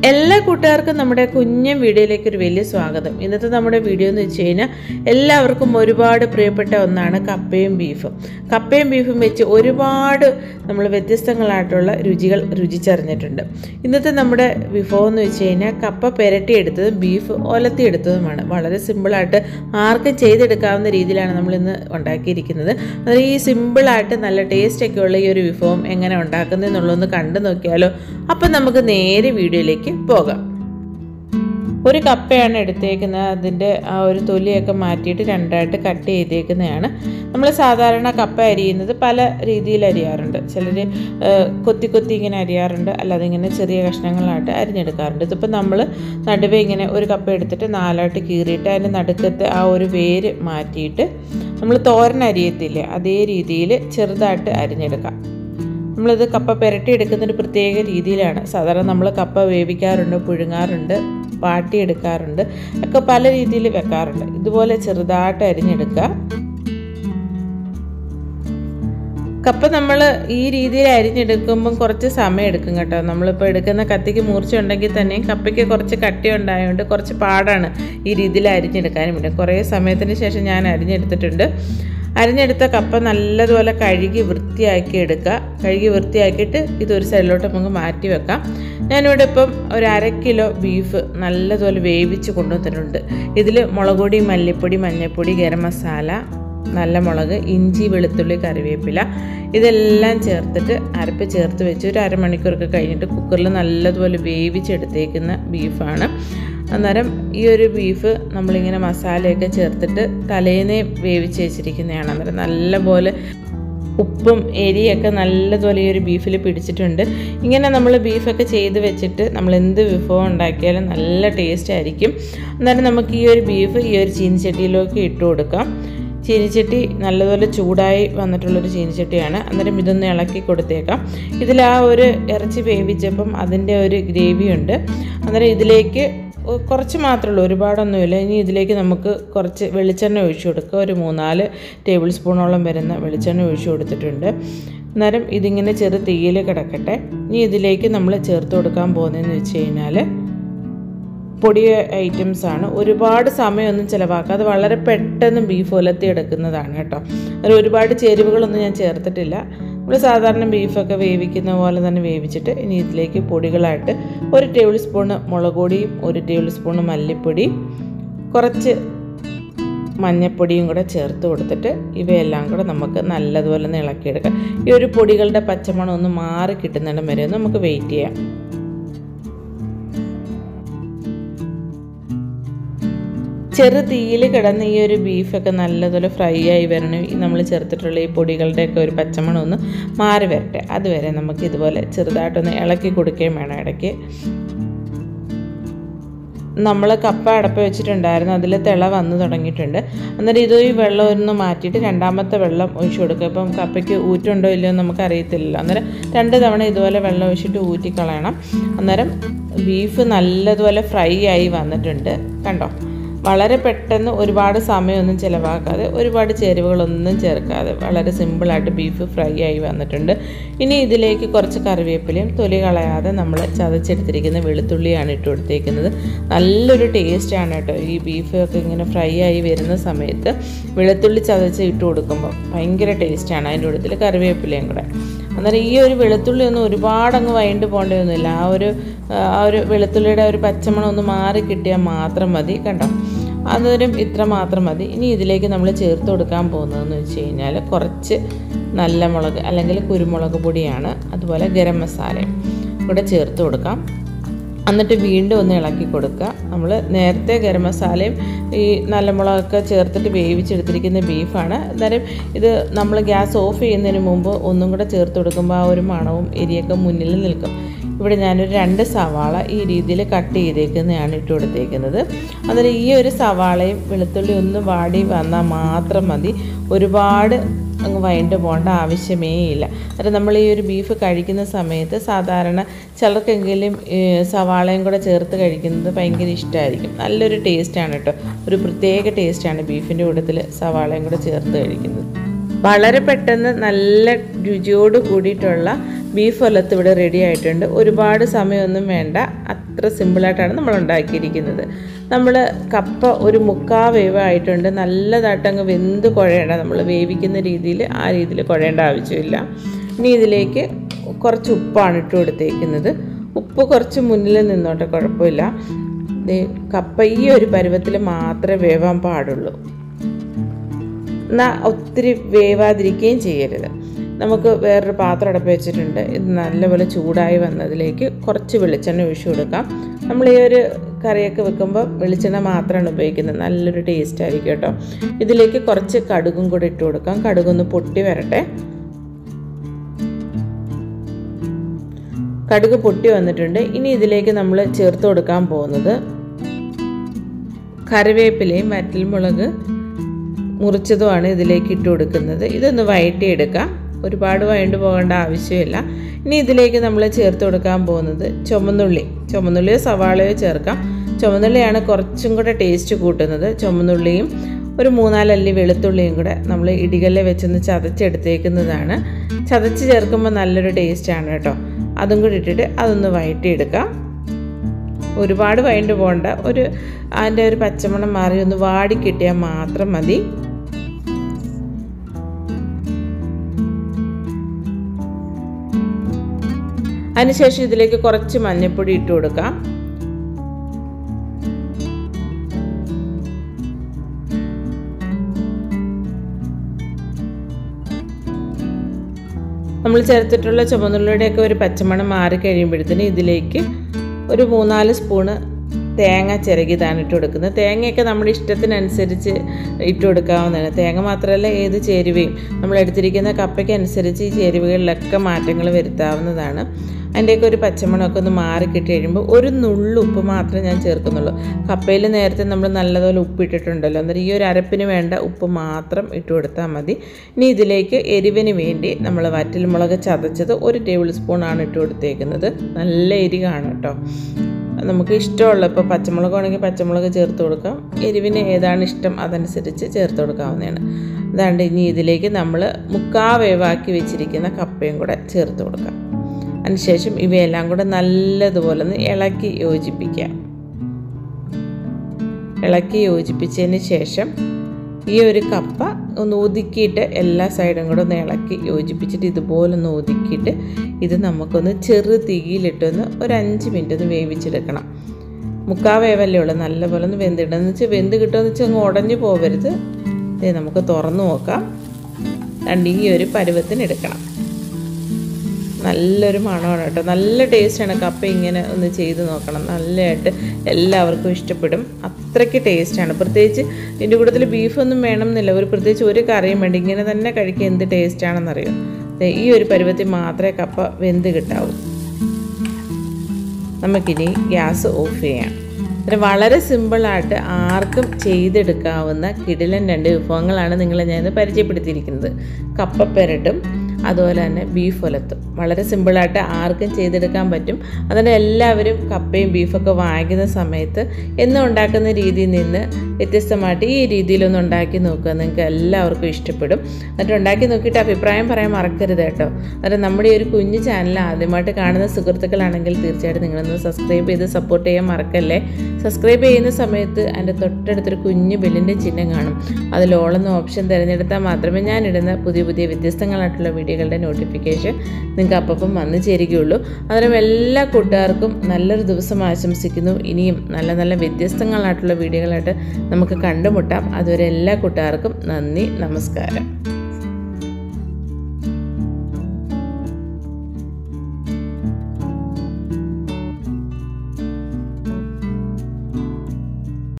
എല്ലാ കൂട്ടുകാർക്കും നമ്മുടെ കുഞ്ഞൻ വീഡിയോയിലേക്ക് ഒരു വലിയ സ്വാഗതം ഇന്നത്തെ നമ്മുടെ വീഡിയോ എന്ന് വെച്ച് കഴിഞ്ഞാൽ എല്ലാവർക്കും ഒരുപാട് പ്രിയപ്പെട്ട ഒന്നാണ് കപ്പയും ബീഫും കപ്പയും ബീഫും വെച്ച് ഒരുപാട് നമ്മൾ വ്യത്യസ്തങ്ങളായിട്ടുള്ള രുചികൾ രുചിച്ചറിഞ്ഞിട്ടുണ്ട് ഇന്നത്തെ നമ്മുടെ വിഭവം എന്ന് വെച്ച് കഴിഞ്ഞാൽ കപ്പ പെരട്ടിയെടുത്തതും ബീഫ് ഒലത്തിയെടുത്തതുമാണ് വളരെ സിമ്പിളായിട്ട് ആർക്കും ചെയ്തെടുക്കാവുന്ന രീതിയിലാണ് നമ്മൾ ഇന്ന് ഉണ്ടാക്കിയിരിക്കുന്നത് അത് ഈ സിമ്പിളായിട്ട് നല്ല ടേസ്റ്റൊക്കെ ഉള്ള ഈ ഒരു വിഭവം എങ്ങനെ ഉണ്ടാക്കുന്നതെന്നുള്ളതൊന്ന് കണ്ടു നോക്കിയാലോ അപ്പം നമുക്ക് നേരെ വീഡിയോയിലേക്ക് പോകാം ഒരു കപ്പയാണ് എടുത്തേക്കുന്നത് അതിൻ്റെ ആ ഒരു തൊലിയൊക്കെ മാറ്റിയിട്ട് രണ്ടായിട്ട് കട്ട് ചെയ്തേക്കുന്നതാണ് നമ്മൾ സാധാരണ കപ്പ അരിയുന്നത് പല രീതിയിൽ അരിയാറുണ്ട് ചിലർ കൊത്തി കൊത്തി ഇങ്ങനെ അരിയാറുണ്ട് അല്ലാതെ ഇങ്ങനെ ചെറിയ കഷ്ണങ്ങളായിട്ട് അരിഞ്ഞെടുക്കാറുണ്ട് ഇതിപ്പോൾ നമ്മൾ നടുവേ ഇങ്ങനെ ഒരു കപ്പ എടുത്തിട്ട് നാലായിട്ട് കീറിയിട്ട് അതിൻ്റെ നടുക്കത്തെ ആ ഒരു വേര് മാറ്റിയിട്ട് നമ്മൾ തോരൻ അരിയത്തില്ലേ അതേ രീതിയിൽ ചെറുതായിട്ട് അരിഞ്ഞെടുക്കാം നമ്മളിത് കപ്പ പുരട്ടി എടുക്കുന്ന ഒരു പ്രത്യേക രീതിയിലാണ് സാധാരണ നമ്മൾ കപ്പ വേവിക്കാറുണ്ട് പുഴുങ്ങാറുണ്ട് വാട്ടിയെടുക്കാറുണ്ട് ഒക്കെ പല രീതിയിൽ വെക്കാറുണ്ട് ഇതുപോലെ ചെറുതായിട്ട് അരിഞ്ഞെടുക്കുക കപ്പ നമ്മൾ ഈ രീതിയിൽ അരിഞ്ഞെടുക്കുമ്പം കുറച്ച് സമയം എടുക്കും കേട്ടോ നമ്മളിപ്പോൾ എടുക്കുന്ന കത്തിക്ക് മൂർച്ച ഉണ്ടെങ്കിൽ തന്നെയും കപ്പയ്ക്ക് കുറച്ച് കട്ടി ഉണ്ടായതുകൊണ്ട് കുറച്ച് പാടാണ് ഈ രീതിയിൽ അരിഞ്ഞെടുക്കാനും പിന്നെ കുറേ സമയത്തിന് ശേഷം ഞാൻ അരിഞ്ഞെടുത്തിട്ടുണ്ട് അരിഞ്ഞെടുത്ത കപ്പ നല്ലതുപോലെ കഴുകി വൃത്തിയാക്കി എടുക്കുക കഴുകി വൃത്തിയാക്കിയിട്ട് ഇതൊരു സൈഡിലോട്ട് നമുക്ക് മാറ്റി വെക്കാം ഞാനിവിടെ ഇപ്പം ഒരു അര കിലോ ബീഫ് നല്ലതുപോലെ വേവിച്ച് കൊണ്ടുവന്നിട്ടുണ്ട് ഇതിൽ മുളക് പൊടി മല്ലിപ്പൊടി മഞ്ഞൾപ്പൊടി ഗരം മസാല നല്ല മുളക് ഇഞ്ചി വെളുത്തുള്ളി കറിവേപ്പില ഇതെല്ലാം ചേർത്തിട്ട് അരപ്പ് ചേർത്ത് വെച്ച് ഒരു അരമണിക്കൂറൊക്കെ കഴിഞ്ഞിട്ട് കുക്കറിൽ നല്ലതുപോലെ വേവിച്ചെടുത്തേക്കുന്ന ബീഫാണ് അന്നേരം ഈ ഒരു ബീഫ് നമ്മളിങ്ങനെ മസാലയൊക്കെ ചേർത്തിട്ട് തലേന്നേ വേവിച്ച് വെച്ചിരിക്കുന്നതാണ് അന്നേരം നല്ലപോലെ ഉപ്പും എരിയൊക്കെ നല്ലതുപോലെ ഈ ഒരു ബീഫിൽ പിടിച്ചിട്ടുണ്ട് ഇങ്ങനെ നമ്മൾ ബീഫൊക്കെ ചെയ്ത് വെച്ചിട്ട് നമ്മൾ എന്ത് വിഭവം ഉണ്ടാക്കിയാലും നല്ല ടേസ്റ്റ് ആയിരിക്കും അന്നേരം നമുക്ക് ഈ ഒരു ബീഫ് ഈ ഒരു ചീനിച്ചട്ടിയിലേക്ക് ഇട്ട് കൊടുക്കാം ചീനിച്ചട്ടി നല്ലതുപോലെ ചൂടായി വന്നിട്ടുള്ളൊരു ചീനിച്ചട്ടിയാണ് അന്നേരം ഇതൊന്ന് ഇളക്കി കൊടുത്തേക്കാം ഇതിൽ ആ ഒരു ഇറച്ചി വേവിച്ചപ്പം അതിൻ്റെ ഒരു ഗ്രേവി ഉണ്ട് അന്നേരം ഇതിലേക്ക് കുറച്ച് മാത്രമേ ഉള്ളൂ ഒരുപാടൊന്നുമില്ല ഇനി ഇതിലേക്ക് നമുക്ക് കുറച്ച് വെളിച്ചെണ്ണ ഒഴിച്ചു കൊടുക്കുക ഒരു മൂന്നാല് ടേബിൾ സ്പൂണോളം വരുന്ന വെളിച്ചെണ്ണ ഒഴിച്ചു കൊടുത്തിട്ടുണ്ട് അന്നേരം ഇതിങ്ങനെ ചെറു തീയിൽ കിടക്കട്ടെ ഇനി ഇതിലേക്ക് നമ്മൾ ചേർത്ത് കൊടുക്കാൻ പോകുന്നതെന്ന് വെച്ച് കഴിഞ്ഞാൽ പൊടി ഐറ്റംസ് ആണ് ഒരുപാട് സമയമൊന്നും ചിലവാക്കാതെ വളരെ പെട്ടെന്ന് ബീഫ് ഒലത്തി എടുക്കുന്നതാണ് കേട്ടോ അതിൽ ഒരുപാട് ചേരുവകളൊന്നും ഞാൻ ചേർത്തിട്ടില്ല നമ്മൾ സാധാരണ ബീഫൊക്കെ വേവിക്കുന്ന പോലെ തന്നെ വേവിച്ചിട്ട് ഇനി ഇതിലേക്ക് പൊടികളായിട്ട് ഒരു ടേബിൾ സ്പൂണ് മുളക് പൊടിയും ഒരു ടേബിൾ സ്പൂണ് മല്ലിപ്പൊടി കുറച്ച് മഞ്ഞപ്പൊടിയും കൂടെ ചേർത്ത് കൊടുത്തിട്ട് ഇവയെല്ലാം കൂടെ നമുക്ക് നല്ലതുപോലെ ഒന്ന് ഇളക്കിയെടുക്കാം ഈ ഒരു പൊടികളുടെ പച്ചമണം ഒന്ന് മാറി കിട്ടുന്നിടം വരെ നമുക്ക് വെയിറ്റ് ചെയ്യാം ചെറു തീയിൽ കിടന്ന് ഈ ഒരു ബീഫൊക്കെ നല്ലതുപോലെ ഫ്രൈ ആയി വരണം നമ്മൾ ചേർത്തിട്ടുള്ള ഈ പൊടികളുടെയൊക്കെ ഒരു പച്ചമണം ഒന്ന് മാറി വരട്ടെ അതുവരെ നമുക്ക് ഇതുപോലെ ചെറുതായിട്ടൊന്ന് ഇളക്കി കൊടുക്കുകയും വേണം ഇടയ്ക്ക് നമ്മൾ കപ്പ അടപ്പ് വെച്ചിട്ടുണ്ടായിരുന്നു അതിൽ തിള വന്ന് തുടങ്ങിയിട്ടുണ്ട് അന്നേരം ഇത് ഈ വെള്ളം ഒന്ന് മാറ്റിയിട്ട് രണ്ടാമത്തെ വെള്ളം ഒഴിച്ചു കൊടുക്കുക ഇപ്പം കപ്പയ്ക്ക് ഊറ്റുണ്ടോ ഇല്ലയോ എന്ന് നമുക്ക് അറിയത്തില്ലല്ലോ അന്നേരം രണ്ട് തവണ ഇതുപോലെ വെള്ളം ഒഴിച്ചിട്ട് ഊറ്റിക്കളയണം അന്നേരം ബീഫ് നല്ലതുപോലെ ഫ്രൈ ആയി വന്നിട്ടുണ്ട് കണ്ടോ വളരെ പെട്ടെന്ന് ഒരുപാട് സമയമൊന്നും ചിലവാക്കാതെ ഒരുപാട് ചേരുവകളൊന്നും ചേർക്കാതെ വളരെ സിമ്പിളായിട്ട് ബീഫ് ഫ്രൈ ആയി വന്നിട്ടുണ്ട് ഇനി ഇതിലേക്ക് കുറച്ച് കറിവേപ്പിലയും തൊലി കളയാതെ നമ്മൾ ചതച്ചെടുത്തിരിക്കുന്ന വെളുത്തുള്ളിയാണ് ഇട്ട് കൊടുത്തേക്കുന്നത് നല്ലൊരു ടേസ്റ്റാണ് കേട്ടോ ഈ ബീഫ് ഒക്കെ ഇങ്ങനെ ഫ്രൈ ആയി വരുന്ന സമയത്ത് വെളുത്തുള്ളി ചതച്ച് ഇട്ട് കൊടുക്കുമ്പോൾ ഭയങ്കര ടേസ്റ്റാണ് അതിൻ്റെ കൂട്ടത്തിൽ കറിവേപ്പിലയും കൂടെ അന്നേരം ഈ ഒരു വെളുത്തുള്ളി ഒന്നും ഒരുപാട് അങ്ങ് വൈകിട്ട് പോകേണ്ടതൊന്നുമില്ല ആ ഒരു ആ ഒരു വെളുത്തുള്ളിയുടെ ഒരു പച്ചമണം ഒന്ന് മാറി കിട്ടിയാൽ മാത്രം മതി കണ്ടോ അന്നേരം ഇത്ര മാത്രം മതി ഇനി ഇതിലേക്ക് നമ്മൾ ചേർത്ത് കൊടുക്കാൻ പോകുന്നതെന്ന് വെച്ച് കഴിഞ്ഞാൽ കുറച്ച് നല്ല മുളക് അല്ലെങ്കിൽ കുരുമുളക് പൊടിയാണ് അതുപോലെ ഗരം മസാലയും കൂടെ ചേർത്ത് കൊടുക്കാം എന്നിട്ട് വീണ്ടും ഒന്ന് ഇളക്കി കൊടുക്കുക നമ്മൾ നേരത്തെ ഗരം മസാലയും ഈ നല്ല മുളകൊക്കെ ചേർത്തിട്ട് വേവിച്ചെടുത്തിരിക്കുന്ന ബീഫാണ് അന്നേരം ഇത് നമ്മൾ ഗ്യാസ് ഓഫ് ചെയ്യുന്നതിന് മുമ്പ് ഒന്നും കൂടെ ചേർത്ത് കൊടുക്കുമ്പോൾ ആ ഒരു മണവും എരിയൊക്കെ മുന്നിൽ നിൽക്കും ഇവിടെ ഞാനൊരു രണ്ട് സവാള ഈ രീതിയിൽ കട്ട് ചെയ്തേക്കുന്നതാണ് ഇട്ട് കൊടുത്തേക്കുന്നത് അന്നേരം ഈ ഒരു സവാളയും വെളുത്തുള്ളി ഒന്ന് വാടി വന്നാൽ മാത്രം മതി ഒരുപാട് അങ്ങ് വൈകിട്ട് പോകേണ്ട ആവശ്യമേ ഇല്ല അത് നമ്മൾ ഈ ഒരു ബീഫ് കഴിക്കുന്ന സമയത്ത് സാധാരണ ചിലർക്കെങ്കിലും സവാളയും കൂടെ ചേർത്ത് കഴിക്കുന്നത് ഭയങ്കര ഇഷ്ടമായിരിക്കും നല്ലൊരു ടേസ്റ്റാണ് കേട്ടോ ഒരു പ്രത്യേക ടേസ്റ്റാണ് ബീഫിൻ്റെ കൂട്ടത്തിൽ സവാളയും കൂടെ ചേർത്ത് കഴിക്കുന്നത് വളരെ പെട്ടെന്ന് നല്ല രുചിയോട് കൂടിയിട്ടുള്ള ബീഫ് ഒലത്ത് ഇവിടെ റെഡി ആയിട്ടുണ്ട് ഒരുപാട് സമയമൊന്നും വേണ്ട അത്ര സിമ്പിളായിട്ടാണ് നമ്മൾ ഉണ്ടാക്കിയിരിക്കുന്നത് നമ്മൾ കപ്പ ഒരു മുക്കാ വേവായിട്ടുണ്ട് നല്ലതായിട്ട് അങ്ങ് വെന്ത് കുഴയേണ്ട നമ്മൾ വേവിക്കുന്ന രീതിയിൽ ആ രീതിയിൽ കുഴയേണ്ട ആവശ്യമില്ല ഇനി ഇതിലേക്ക് കുറച്ച് ഉപ്പാണ് ഇട്ട് കൊടുത്തേക്കുന്നത് ഉപ്പ് കുറച്ച് മുന്നിൽ നിന്നോട്ടെ കുഴപ്പമില്ല ദേ കപ്പ ഈ ഒരു പരുവത്തിൽ മാത്രമേ വേവാൻ പാടുള്ളൂ എന്നാൽ ഒത്തിരി വേവാതിരിക്കുകയും ചെയ്യരുത് നമുക്ക് വേറൊരു പാത്രം അടപ്പ് വെച്ചിട്ടുണ്ട് ഇത് നല്ലപോലെ ചൂടായി വന്നതിലേക്ക് കുറച്ച് വെളിച്ചെണ്ണ ഒഴിച്ചു കൊടുക്കാം നമ്മൾ ഈ ഒരു കറിയൊക്കെ വെക്കുമ്പോൾ വെളിച്ചെണ്ണ മാത്രമാണ് ഉപയോഗിക്കുന്നത് നല്ലൊരു ടേസ്റ്റ് ആയിരിക്കും കേട്ടോ ഇതിലേക്ക് കുറച്ച് കടുകും കൂടി ഇട്ട് കൊടുക്കാം കടുകൊന്ന് പൊട്ടി വരട്ടെ കടുക് പൊട്ടി വന്നിട്ടുണ്ട് ഇനി ഇതിലേക്ക് നമ്മൾ ചേർത്ത് കൊടുക്കാൻ പോകുന്നത് കറിവേപ്പിലയും വറ്റൽമുളക് മുറിച്ചതുമാണ് ഇതിലേക്ക് ഇട്ട് കൊടുക്കുന്നത് ഇതൊന്ന് വഴറ്റിയെടുക്കാം ഒരുപാട് വഴണ്ടു പോകേണ്ട ആവശ്യമില്ല ഇനി ഇതിലേക്ക് നമ്മൾ ചേർത്ത് കൊടുക്കാൻ പോകുന്നത് ചുമന്നുള്ളി ചുമന്നുള്ളിയോ സവാളയോ ചേർക്കാം ചുമന്നുള്ളിയാണ് കുറച്ചും കൂടെ ടേസ്റ്റ് കൂട്ടുന്നത് ചുമന്നുള്ളിയും ഒരു മൂന്നാലല്ലി വെളുത്തുള്ളിയും കൂടെ നമ്മൾ ഇടികല്ലെ വെച്ചൊന്ന് ചതച്ചെടുത്തേക്കുന്നതാണ് ചതച്ച് ചേർക്കുമ്പോൾ നല്ലൊരു ടേസ്റ്റാണ് കേട്ടോ അതും കൂടി ഇട്ടിട്ട് അതൊന്ന് വഴറ്റിയെടുക്കാം ഒരുപാട് വഴണ്ട് പോകണ്ട ഒരു അതിൻ്റെ ഒരു പച്ചമണം മാറി ഒന്ന് വാടി കിട്ടിയാൽ മാത്രം മതി അതിനുശേഷം ഇതിലേക്ക് കുറച്ച് മഞ്ഞൾപ്പൊടി ഇട്ട് കൊടുക്കാം നമ്മൾ ചേർത്തിട്ടുള്ള ചുമന്നുള്ളിയുടെയൊക്കെ ഒരു പച്ചമണം മാറി കഴിയുമ്പോഴത്തേന് ഇതിലേക്ക് ഒരു മൂന്നാല് സ്പൂണ് തേങ്ങ ചിരകിതാണ് ഇട്ട് കൊടുക്കുന്നത് തേങ്ങയൊക്കെ നമ്മുടെ ഇഷ്ടത്തിനനുസരിച്ച് ഇട്ട് കൊടുക്കാവുന്നതാണ് തേങ്ങ മാത്രമല്ല ഏത് ചേരുവയും നമ്മൾ എടുത്തിരിക്കുന്ന കപ്പയ്ക്ക് അനുസരിച്ച് ഈ ചേരുവകളിലൊക്കെ മാറ്റങ്ങൾ വരുത്താവുന്നതാണ് അതിൻ്റെയൊക്കെ ഒരു പച്ചമണമൊക്കെ ഒന്ന് മാറി കിട്ടി കഴിയുമ്പോൾ ഒരു നുള്ളു ഉപ്പ് മാത്രമേ ഞാൻ ചേർക്കുന്നുള്ളൂ കപ്പയിൽ നേരത്തെ നമ്മൾ നല്ലതുപോലെ ഉപ്പ് ഇട്ടിട്ടുണ്ടല്ലോ അന്നേരം ഈ ഒരു അരപ്പിന് വേണ്ട ഉപ്പ് മാത്രം ഇട്ട് കൊടുത്താൽ മതി ഇനി ഇതിലേക്ക് എരിവിന് വേണ്ടി നമ്മൾ വറ്റൽമുളക് ചതച്ചത് ഒരു ടേബിൾ സ്പൂണാണ് ഇട്ട് കൊടുത്തേക്കുന്നത് നല്ല എരി കാണും കേട്ടോ നമുക്ക് ഇഷ്ടമുള്ള ഇപ്പോൾ പച്ചമുളക് ആണെങ്കിൽ പച്ചമുളക് ചേർത്ത് കൊടുക്കാം എരിവിന് ഏതാണ് ഇഷ്ടം അതനുസരിച്ച് ചേർത്ത് കൊടുക്കാവുന്നതാണ് അതാണ്ട് ഇനി ഇതിലേക്ക് നമ്മൾ മുക്കാ വേവാക്കി വെച്ചിരിക്കുന്ന കപ്പയും കൂടെ ചേർത്ത് കൊടുക്കാം അതിനുശേഷം ഇവയെല്ലാം കൂടെ നല്ലതുപോലെ ഒന്ന് ഇളക്കി യോജിപ്പിക്കാം ഇളക്കി യോജിപ്പിച്ചതിന് ശേഷം ഈ ഒരു കപ്പ ഒന്ന് ഒതുക്കിയിട്ട് എല്ലാ സൈഡും കൂടെ ഒന്ന് ഇളക്കി യോജിപ്പിച്ചിട്ട് ഇതുപോലെ ഒന്ന് ഒതുക്കിയിട്ട് ഇത് നമുക്കൊന്ന് ചെറു തീയിലിട്ടൊന്ന് ഒരു അഞ്ച് മിനിറ്റ് ഒന്ന് വേവിച്ചെടുക്കണം മുക്കാ വേവല്ലേ ഉള്ളൂ നല്ലപോലെ ഒന്ന് വെന്തിടണം എന്ന് വെച്ചാൽ വെന്ത് കിട്ടുമെന്ന് വെച്ചാൽ അങ്ങ് ഉടഞ്ഞു പോകരുത് ഇത് നമുക്ക് തുറന്നു നോക്കാം രണ്ട് ഈ ഒരു പരുവത്തിന് എടുക്കണം നല്ലൊരു മണമാണ് കേട്ടോ നല്ല ടേസ്റ്റാണ് കപ്പ ഇങ്ങനെ ഒന്ന് ചെയ്ത് നോക്കണം നല്ലതായിട്ട് എല്ലാവർക്കും ഇഷ്ടപ്പെടും അത്രയ്ക്ക് ടേസ്റ്റാണ് പ്രത്യേകിച്ച് ഇതിൻ്റെ കൂട്ടത്തിൽ ബീഫൊന്നും വേണം എന്നില്ല ഒരു പ്രത്യേകിച്ച് ഒരു കറിയും വേണ്ട ഇങ്ങനെ തന്നെ കഴിക്കാൻ എന്ത് ടേസ്റ്റാണെന്നറിയോ ഈ ഒരു പരുവത്തിൽ മാത്രമേ കപ്പ വെന്ത് കിട്ടാവൂ നമുക്കിനി ഗ്യാസ് ഓഫ് ചെയ്യാം പിന്നെ വളരെ സിമ്പിളായിട്ട് ആർക്കും ചെയ്തെടുക്കാവുന്ന കിടിലൻ രണ്ട് വിഭവങ്ങളാണ് നിങ്ങളെ ഞാൻ പരിചയപ്പെടുത്തിയിരിക്കുന്നത് കപ്പപ്പെരട്ടും അതുപോലെ തന്നെ ബീഫ് ഒലത്തും വളരെ സിമ്പിളായിട്ട് ആർക്കും ചെയ്തെടുക്കാൻ പറ്റും അതുകൊണ്ട് എല്ലാവരും കപ്പയും ബീഫൊക്കെ വാങ്ങിക്കുന്ന സമയത്ത് എന്നും ഉണ്ടാക്കുന്ന രീതിയിൽ നിന്ന് വ്യത്യസ്തമായിട്ട് ഈ രീതിയിലൊന്ന് ഉണ്ടാക്കി നോക്കുക നിങ്ങൾക്ക് എല്ലാവർക്കും ഇഷ്ടപ്പെടും എന്നിട്ട് ഉണ്ടാക്കി നോക്കിയിട്ട് അഭിപ്രായം പറയാൻ മറക്കരുത് കേട്ടോ അന്നേരം നമ്മുടെ ഈ ഒരു കുഞ്ഞു ചാനൽ ആദ്യമായിട്ട് കാണുന്ന സുഹൃത്തുക്കളാണെങ്കിൽ തീർച്ചയായിട്ടും നിങ്ങളൊന്ന് സബ്സ്ക്രൈബ് ചെയ്ത് സപ്പോർട്ട് ചെയ്യാൻ മറക്കല്ലേ സബ്സ്ക്രൈബ് ചെയ്യുന്ന സമയത്ത് അതിൻ്റെ തൊട്ടടുത്തൊരു കുഞ്ഞു ബെല്ലിൻ്റെ ചിഹ്നം കാണും അതിൽ ഓളെന്ന ഓപ്ഷൻ തിരഞ്ഞെടുത്താൽ മാത്രമേ ഞാനിടുന്ന പുതിയ പുതിയ വ്യത്യസ്തങ്ങളായിട്ടുള്ള വീഡിയോകളുടെ നോട്ടിഫിക്കേഷൻ നിങ്ങൾക്ക് അപ്പം വന്നു ചേരുകയുള്ളൂ അന്നേരം എല്ലാ കൂട്ടുകാർക്കും നല്ലൊരു ദിവസം ആശംസിക്കുന്നു ഇനിയും നല്ല നല്ല വ്യത്യസ്തങ്ങളായിട്ടുള്ള വീഡിയോകളായിട്ട് നമുക്ക് കണ്ടുമുട്ടാം അതുവരെ എല്ലാ കൂട്ടുകാർക്കും നന്ദി നമസ്കാരം